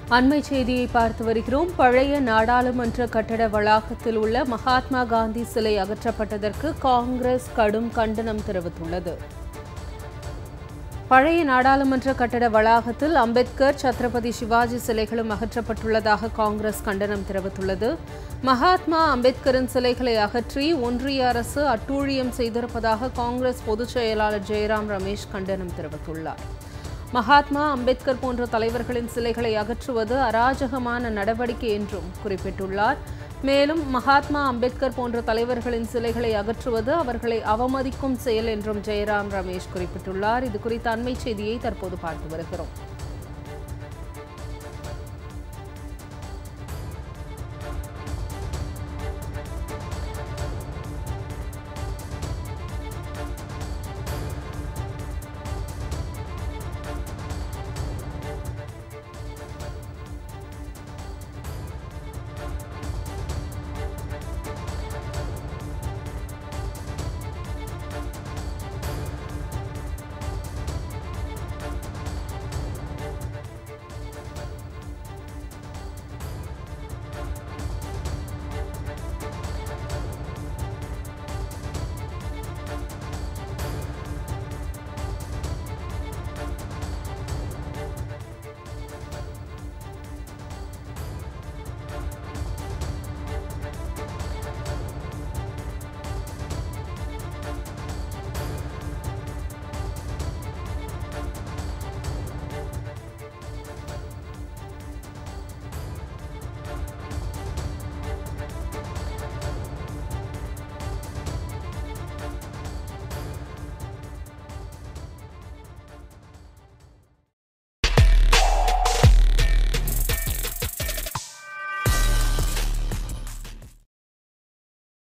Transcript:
அண்மை செய்தியை பார்த்து வருகிறோம் பழைய நாடாளுமன்ற கட்டட வளாகத்தில் உள்ள மகாத்மா காந்தி சிலை அகற்றப்பட்டதற்கு காங்கிரஸ் கடும் கண்டனம் தெரிவித்துள்ளது பழைய நாடாளுமன்ற கட்டட வளாகத்தில் அம்பேத்கர் சத்ரபதி சிவாஜி சிலைகளும் அகற்றப்பட்டுள்ளதாக காங்கிரஸ் கண்டனம் தெரிவித்துள்ளது மகாத்மா அம்பேத்கரின் சிலைகளை அகற்றி ஒன்றிய அரசு அட்டூழியம் செய்திருப்பதாக காங்கிரஸ் பொதுச் செயலாளர் ஜெயராம் ரமேஷ் கண்டனம் தெரிவித்துள்ளார் மகாத்மா அம்பேத்கர் போன்ற தலைவர்களின் சிலைகளை அகற்றுவது அராஜகமான நடவடிக்கை என்றும் குறிப்பிட்டுள்ளார் மேலும் மகாத்மா அம்பேத்கர் போன்ற தலைவர்களின் சிலைகளை அகற்றுவது அவர்களை அவமதிக்கும் செயல் என்றும் ஜெயராம் ரமேஷ் குறிப்பிட்டுள்ளார் இது குறித்த அண்மை செய்தியை தற்போது பார்த்து வருகிறோம்